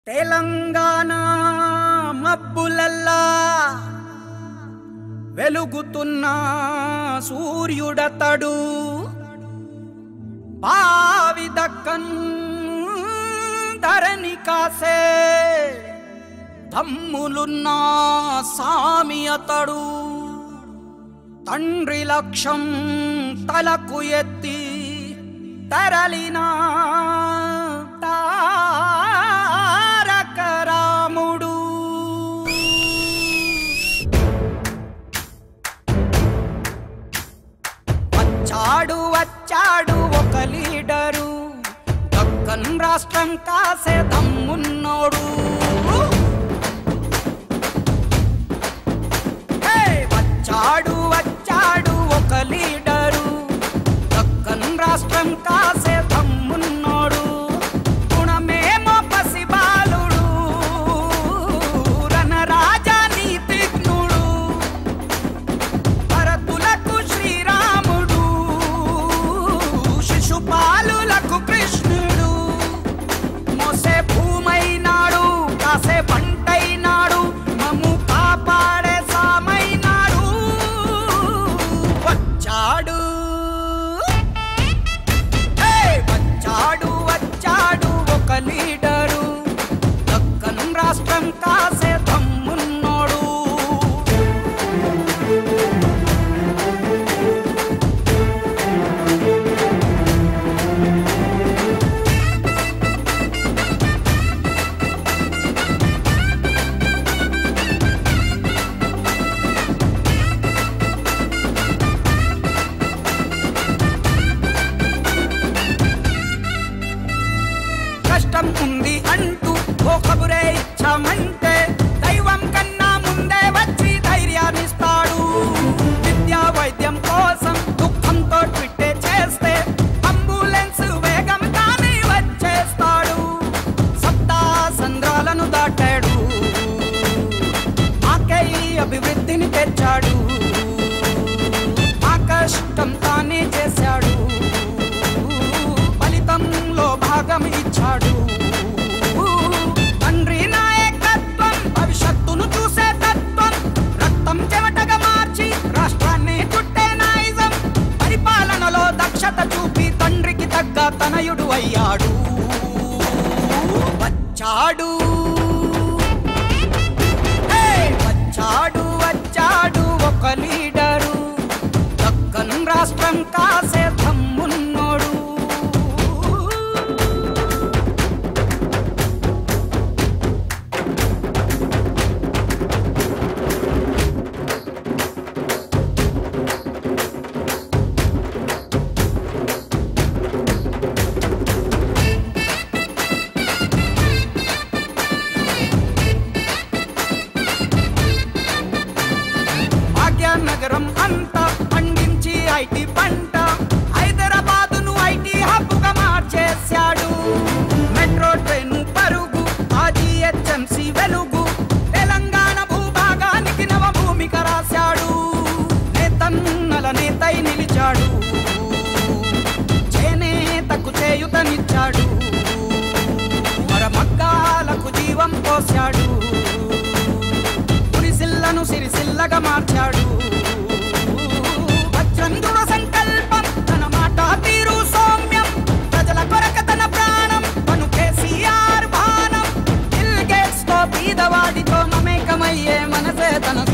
తెలంగాణ మబ్బులల్లా వెలుగుతున్న సూర్యుడతడు బావి దక్కన్ ధరణి కాసే తమ్ములున్న సామి అతడు తండ్రి లక్ష్యం తలకు ఎత్తి తరలిన తారక రాముడు వచ్చాడు వచ్చాడు ఒక లీడరు దక్కన్ రాష్ట్రం కాసే దమ్మున్నోడు హే! వచ్చాడు వచ్చాడు ఒక లీడరు దక్కన్ రాష్ట్రం కాసే దమ్మున్నోడు గుణమేమో పసిబాలుడు రణరాజా నీతిజ్ఞుడు భరతులకు శ్రీరాముడు శిశుపాలులకు కృష్ణుడు మోసే భూమైనాడు కాసే పంటైనాడు మమ్ము కాపాడే సామైనాడు వచ్చాడు హే! వచ్చాడు వచ్చాడు ఒక లీడరు దక్కన్ రాష్ట్రం కాసే తమ్మున్నోడు కష్టం ఉంది అంటూ ఓ కబురే ఇచ్చామంటే దైవం కన్నా ముందే వచ్చి ధైర్యాన్నిస్తాడు విద్యా వైద్యం కోసం దుఃఖంతో ట్విట్టే చేస్తే అంబులెన్స్ వేగం తానే వచ్చేస్తాడు సప్తా సంద్రాలను దాటాడు మాకై అభివృద్ధిని తెచ్చాడు మా కష్టం తానే చేశాడు ఫలితంలో భాగం ఇచ్చాడు తండ్రి నాయకత్వం భవిష్యత్తును చూసే తత్వం రక్తం చెమటగా మార్చి రాష్ట్రాన్ని చుట్టే నాయిజం పరిపాలనలో దక్షత చూపి తండ్రికి తగ్గ తనయుడు అయ్యాడు వచ్చాడు హే! వచ్చాడు వచ్చాడు ఒక లీడరు దక్కన్ రాష్ట్రం కాసే తమ్మున్నోడు భాగ్యనగరం అంతా పండించి ఐటీ పంట హైదరాబాదును ఐటీ హబ్బుగా మార్చేశాడు మెట్రో ట్రైన్ పరుగు ఆజిహెచ్ఎంసి వెలుగు తెలంగాణ భూభాగానికి నవ భూమిక రాశాడు నేతన్నల నేతై నిలిచాడు చేనేతకు చేయుతనిచ్చాడు మరమగ్గాలకు జీవం పోశాడు పురిసిల్లను సిరిసిల్లగా మార్చాడు వజ్రంధ్రుడ సంకల్పం తన మాట తీరు సౌమ్యం ప్రజల కొరక తన ప్రాణం తను కేసీఆర్ బాణం బిల్ గేట్స్ తో బీదవాడితో మమేకమయ్యే మనసే తన